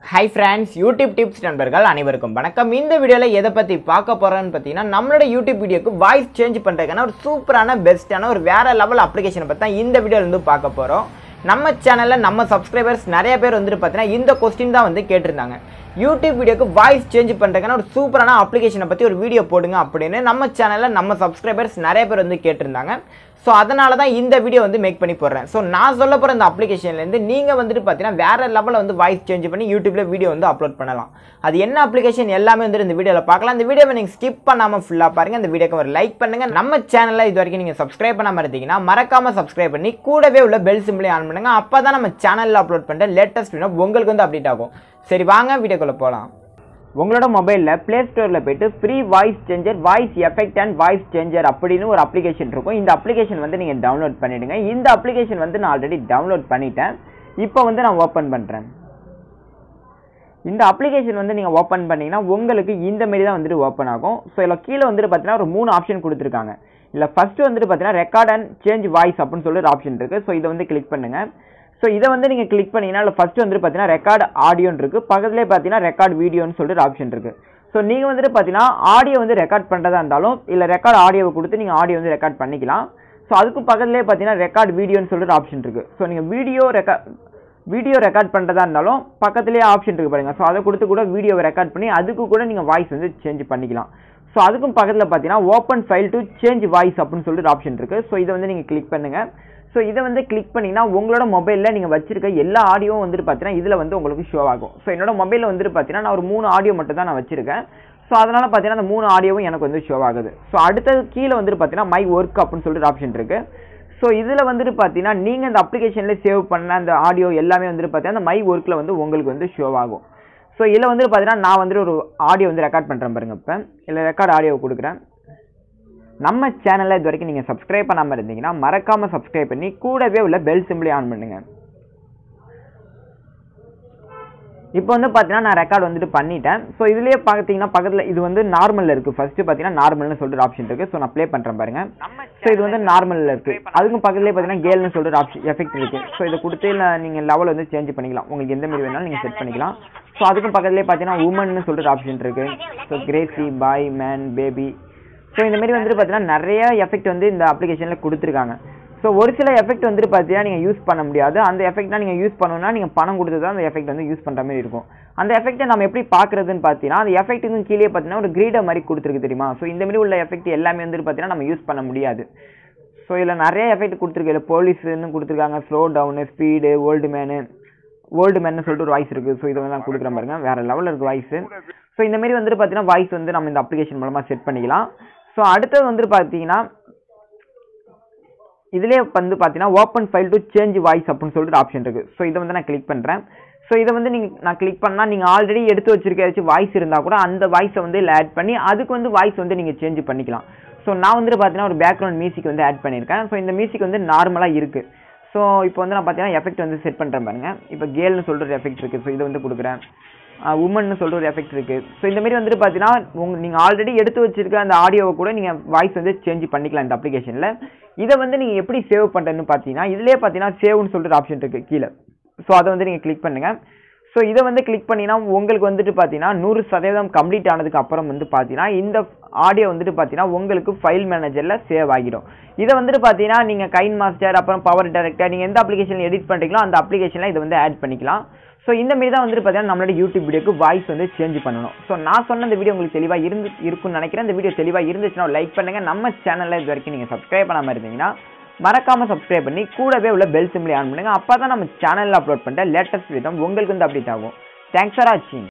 hi friends YouTube tips நண்பர்கள் அனைவருக்கும் வணக்கம் இந்த வீடியோவில் எதை பற்றி பார்க்க போகிறோன்னு பார்த்தீங்கன்னா நம்மளோட யூடியூப் வீடியோக்கு வாய்ஸ் சேஞ்ச் பண்ணுறதுக்கான ஒரு சூப்பரான பெஸ்ட்டான ஒரு வேற லெவல் அப்ளிகேஷனை பற்றி தான் இந்த வீடியோவில் இருந்து பார்க்க போகிறோம் நம்ம சேனலில் நம்ம சப்ஸ்கிரைபர்ஸ் நிறைய பேர் வந்துட்டு பார்த்தீங்கன்னா இந்த கொஸ்டின் தான் வந்து கேட்டிருந்தாங்க யூடியூப் வீடியோக்கு வாய்ஸ் சேஞ்ச் பண்ணுறதுக்கான ஒரு சூப்பரான அப்ளிகேஷனை பற்றி ஒரு வீடியோ போடுங்க அப்படின்னு நம்ம சேனலில் நம்ம சப்ஸ்கிரைபர்ஸ் நிறைய பேர் வந்து கேட்டிருந்தாங்க ஸோ அதனால தான் இந்த வீடியோ வந்து மேக் பண்ணி போடுறேன் ஸோ நான் சொல்ல போகிற இந்த அப்ளிகேஷன்லேருந்து நீங்கள் வந்துட்டு பார்த்தீங்கன்னா வேறு லெவலில் வந்து வாய்ஸ் சேஞ்ச் பண்ணி யூடியூப்பில் வீடியோ வந்து அப்லோட் பண்ணலாம் அது என்ன அப்ளிகேஷன் எல்லாமே வந்து இந்த வீடியோவில் பார்க்கலாம் இந்த வீடியோவை நீங்கள் ஸ்கிப் பண்ணாமல் ஃபுல்லாக பாருங்கள் இந்த வீடியோக்கு ஒரு லைக் பண்ணுங்கள் நம்ம சேனலில் இது வரைக்கும் நீங்கள் சப்ஸ்கிரைப் பண்ணாமல் இருந்தீங்கன்னா மறக்காமல் சப்ஸ்கிரைப் பண்ணி கூடவே உள்ள பெல் சிம்பிளை ஆன் பண்ணுங்க அப்போ தான் நம்ம சேனலில் அப்லோட் பண்ணுற லேட்டஸ்ட் வீடியோ உங்களுக்கு வந்து அப்டேட் ஆகும் சரி வாங்க வீடியோக்குள்ளே போகலாம் உங்களோட மொபைலில் ப்ளே ஸ்டோரில் போயிட்டு free voice changer voice effect and voice changer அப்படின்னு ஒரு அப்ளிகேஷன் இருக்கும் இந்த அப்ளிகேஷன் வந்து நீங்கள் டவுன்லோட் பண்ணிடுங்க இந்த அப்ளிகேஷன் வந்து நான் ஆல்ரெடி டவுன்லோட் பண்ணிட்டேன் இப்போ வந்து நான் ஓப்பன் பண்ணுறேன் இந்த அப்ளிகேஷன் வந்து நீங்கள் ஓப்பன் பண்ணீங்கன்னா உங்களுக்கு இந்த மாரி தான் வந்துட்டு ஓப்பன் ஆகும் ஸோ இதில் கீழே வந்துட்டு பார்த்தீங்கன்னா ஒரு மூணு ஆப்ஷன் கொடுத்துருக்காங்க இல்லை ஃபஸ்ட்டு வந்துட்டு பார்த்தீங்கன்னா ரெக்கார்ட் அண்ட் சேஞ்ச் வாய்ஸ் அப்படின்னு சொல்லி ஒரு ஆப்ஷன் இருக்குது ஸோ இதை வந்து கிளிக் பண்ணுங்கள் ஸோ இதை வந்து நீங்கள் கிளிக் பண்ணீங்கன்னா இல்லை ஃபஸ்ட்டு வந்துட்டு பார்த்தீங்கன்னா ரெக்கார்ட் ஆடியோன்னு இருக்குது பக்கத்துலேயே பார்த்தீங்கன்னா ரெக்கார்ட் வீடியோன்னு சொல்லிட்டு ஒரு ஆப்ஷன் இருக்குது ஸோ நீங்கள் வந்துட்டு பார்த்தீங்கன்னா ஆடியோ வந்து ரெக்கார்ட் பண்ணுறதா இருந்தாலும் இல்லை ரெக்கார்ட் ஆடியோவை கொடுத்து நீங்கள் ஆடியோ வந்து ரெக்கார்ட் பண்ணிக்கலாம் ஸோ அதுக்கு பக்கத்துலேயே பார்த்தீங்கன்னா ரெக்கார்ட் வீடியோன்னு சொல்லிட்டு ஆப்ஷன் இருக்குது ஸோ நீங்கள் வீடியோ ரெக்கார்ட் வீடியோ ரெக்கார்ட் பண்ணுறதா இருந்தாலும் பக்கத்துலேயே ஆப்ஷன் இருக்குது பாருங்கள் ஸோ அதை கொடுத்து கூட வீடியோவை ரெக்கார்ட் பண்ணி அதுக்கு கூட நீங்கள் வாய்ஸ் வந்து சேஞ்ச் பண்ணிக்கலாம் ஸோ அதுக்கும் பக்கத்தில் பார்த்தீங்கன்னா open file to change voice அப்படின்னு சொல்லிட்டு ஆப்ஷன் இருக்குது ஸோ இதை வந்து நீங்கள் கிளிக் பண்ணுங்கள் ஸோ இதை வந்து கிளிக் பண்ணிங்கன்னா உங்களோட மொபைலில் நீங்கள் வச்சிருக்க எல்லா ஆடியோவும் வந்துட்டு பார்த்தீங்கன்னா இதில் வந்து உங்களுக்கு ஷோ ஆகும் ஸோ என்னோட மொபைலில் வந்துட்டு பார்த்தீங்கன்னா நான் ஒரு மூணு ஆடியோ மட்டும் தான் நான் வச்சிருக்கேன் ஸோ அதனால் பார்த்தீங்கன்னா அந்த மூணு ஆடியோவும் எனக்கு வந்து ஷோ ஆகுது ஸோ அடுத்தது கீழே வந்துட்டு பார்த்தீங்கன்னா மை ஒர்க் அப்படின்னு சொல்லிட்டு ஆப்ஷன் இருக்குது ஸோ இதில் வந்துட்டு பார்த்தீங்கன்னா நீங்கள் இந்த அப்ளிகேஷனில் சேவ் பண்ண அந்த ஆடியோ எல்லாமே வந்துட்டு பார்த்தீங்கன்னா அந்த மை ஒர்க்கில் வந்து உங்களுக்கு வந்து ஷோ ஆகும் ஸோ இதில் வந்துட்டு பார்த்தீங்கன்னா நான் வந்துட்டு ஒரு ஆடியோ வந்து ரெக்கார்ட் பண்ணுறேன் பாருங்க இப்போ இல்லை ரெக்கார்ட் ஆடியோ கொடுக்குறேன் நம்ம சேனலில் இது வரைக்கும் நீங்கள் சப்ஸ்கிரைப் பண்ணாமல் இருந்தீங்கன்னா மறக்காமல் சப்ஸ்கிரைப் பண்ணி கூடவே உள்ள பெல் சிம்பிளை ஆன் பண்ணுங்கள் இப்போ வந்து பார்த்தீங்கன்னா நான் ரெக்கார்ட் வந்துட்டு பண்ணிட்டேன் ஸோ இதுலேயே பார்த்தீங்கன்னா பக்கத்தில் இது வந்து நார்மலில் இருக்குது ஃபஸ்ட்டு பார்த்தீங்கன்னா நார்மல்னு சொல்லிட்டு ஆப்ஷன் இருக்குது ஸோ நான் ப்ளே பண்ணுறேன் பாருங்க ஸோ இது வந்து நார்மலில் இருக்குது அதுக்கும் பக்கத்துலேயே பார்த்தீங்கன்னா கேல்னு சொல்லிட்டு ஆப்ஷன் எஃபெக்ட் இருக்குது ஸோ இதை கொடுத்து இல்லை நீங்கள் லெவல் வந்து சேஞ்ச் பண்ணிக்கலாம் உங்களுக்கு எந்த மாதிரி வேணாலும் நீங்கள் செட் பண்ணிக்கலாம் ஸோ அதுக்கும் பக்கத்துலேயே பார்த்தீங்கன்னா உமன்னு சொல்லிட்டு ஆப்ஷன் இருக்குது so crazy boy man baby so இந்த மாதிரி வந்துட்டு பார்த்தீங்கன்னா நிறைய எஃபெக்ட் வந்து இந்த அப்ளிகேஷனில் கொடுத்துருக்காங்க ஸோ ஒரு சில எஃபெக்ட் வந்துட்டு பார்த்தீங்கன்னா நீங்கள் யூஸ் பண்ண முடியாது அந்த எஃபெக்ட்னா நீங்கள் யூஸ் பண்ணணும்னா நீங்கள் பணம் கொடுத்து தான் அந்த எஃபெக்ட் வந்து யூஸ் பண்ணுற மாதிரி இருக்கும் அந்த எஃபெக்ட்டை நம்ம எப்படி பார்க்குறதுன்னு பார்த்தீங்கன்னா அந்த எஃபெக்ட்டுக்கும் கீழே பார்த்தீங்கன்னா ஒரு கிரீடர் மாதிரி கொடுத்துருக்கு தெரியுமா ஸோ இந்த மாதிரி உள்ள எஃபெக்ட் எல்லாமே வந்துட்டு பார்த்தீங்கன்னா நம்ம யூஸ் பண்ண முடியாது ஸோ இதில் நிறைய எஃபெக்ட் கொடுத்துருக்கு இதில் போலீஸ்னு கொடுத்துருக்காங்க slow down speed old man old man சொல்லிட்டு ஒரு வாய்ஸ் இருக்குது ஸோ இதை வந்து நான் கொடுக்குறேன் பாருங்க வேறு லெவலில் இருக்குது வாய்ஸு ஸோ இந்த மாதிரி வந்துட்டு பார்த்தீங்கன்னா வாய்ஸ் வந்து நம்ம இந்த அப்ளிகேஷன் மூலமாக செட் பண்ணிக்கலாம் ஸோ அடுத்தது வந்துட்டு பார்த்தீங்கன்னா இதுலேயே வந்து பார்த்தீங்கன்னா open file to change voice அப்படின்னு சொல்லிட்டு ஆப்ஷன் இருக்குது ஸோ இதை வந்து நான் கிளிக் பண்ணுறேன் ஸோ இதை வந்து நீங்கள் நான் கிளிக் பண்ணால் நீங்கள் ஆல்ரெடி எடுத்து வச்சிருக்க ஏதாச்சும் வாய்ஸ் இருந்தால் கூட அந்த வாய்ஸை வந்து இதில் ஆட் பண்ணி அதுக்கு வந்து வாய்ஸ் வந்து நீங்கள் சேஞ்ச் பண்ணிக்கலாம் ஸோ நான் வந்துட்டு பார்த்தீங்கன்னா ஒரு பேக்ரவுண்ட் மியூசிக் வந்து ஆட் பண்ணியிருக்கேன் ஸோ இந்த மியூசிக் வந்து நார்மலாக இருக்குது ஸோ இப்போ வந்து நான் பார்த்தீங்கன்னா எஃபெக்ட் வந்து செட் பண்ணுறேன் பாருங்க இப்போ கேல்னு சொல்லிட்டு ஒரு எஃபெக்ட் இருக்குது ஸோ இதை வந்து கொடுக்குறேன் உமன்னு சொல்லிட்டு ஒரு எஃபெக்ட் இருக்குது ஸோ இந்த மாதிரி வந்துட்டு பார்த்தீங்கன்னா உங்க நீங்கள் ஆல்ரெடி எடுத்து வச்சிருக்க அந்த ஆடியோவை கூட நீங்கள் வாய்ஸ் வந்து சேஞ்ச் பண்ணிக்கலாம் இந்த அப்ளிகேஷனில் இதை வந்து நீங்கள் எப்படி சேவ் பண்ணுறதுன்னு பார்த்தீங்கன்னா இதுலேயே பார்த்தீங்கன்னா சேவ்னு சொல்லிட்டு ஆப்ஷன் இருக்குது கீழே ஸோ அதை வந்து நீங்கள் கிளிக் பண்ணுங்கள் ஸோ இதை வந்து கிளிக் பண்ணினா உங்களுக்கு வந்துட்டு பார்த்தீங்கன்னா நூறு சதவீதம் கம்ப்ளீட் ஆனதுக்கு அப்புறம் வந்து பார்த்தீங்கன்னா இந்த ஆடியோ வந்துட்டு பார்த்தீங்கன்னா உங்களுக்கு ஃபைல் மேனேஜரில் சேவ் ஆகிடும் இதை வந்துட்டு பார்த்தீங்கன்னா நீங்கள் கைன் மாஸ்டர் அப்புறம் பவர் டைரக்டர் நீங்கள் எந்த அப்ளிகேஷன் எடிட் பண்ணுறீங்களோ அந்த அப்ளிகேஷனில் இதை வந்து ஆட் பண்ணிக்கலாம் ஸோ இந்த மாரி தான் வந்துட்டு பார்த்தீங்கன்னா நம்மளோட யூடியூப் வீடியோக்கு வாய்ஸ் வந்து சேஞ்ச் பண்ணணும் ஸோ நான் சொன்ன இந்த வீடியோ உங்களுக்கு தெளிவாக இருந்து இருக்குன்னு நினைக்கிறேன் இந்த வீடியோ தெளிவாக இருந்துச்சுன்னா லைக் பண்ணுங்கள் நம்ம சேனலில் இது வரைக்கும் நீங்கள் சப்ஸ்கிரைப் பண்ணாமல் இருந்தீங்கன்னா மறக்காமல் சப்ஸ்கிரைப் பண்ணி கூடவே உள்ள பெல் சிம்பிளை ஆன் பண்ணுங்கள் அப்போ தான் நம்ம சேனலில் அப்லோட் பண்ணுற லேட்டஸ்ட் வீடியோ உங்களுக்கு வந்து அப்டேட் ஆகும் தேங்க்ஸ் ஃபார் வாட்சிங்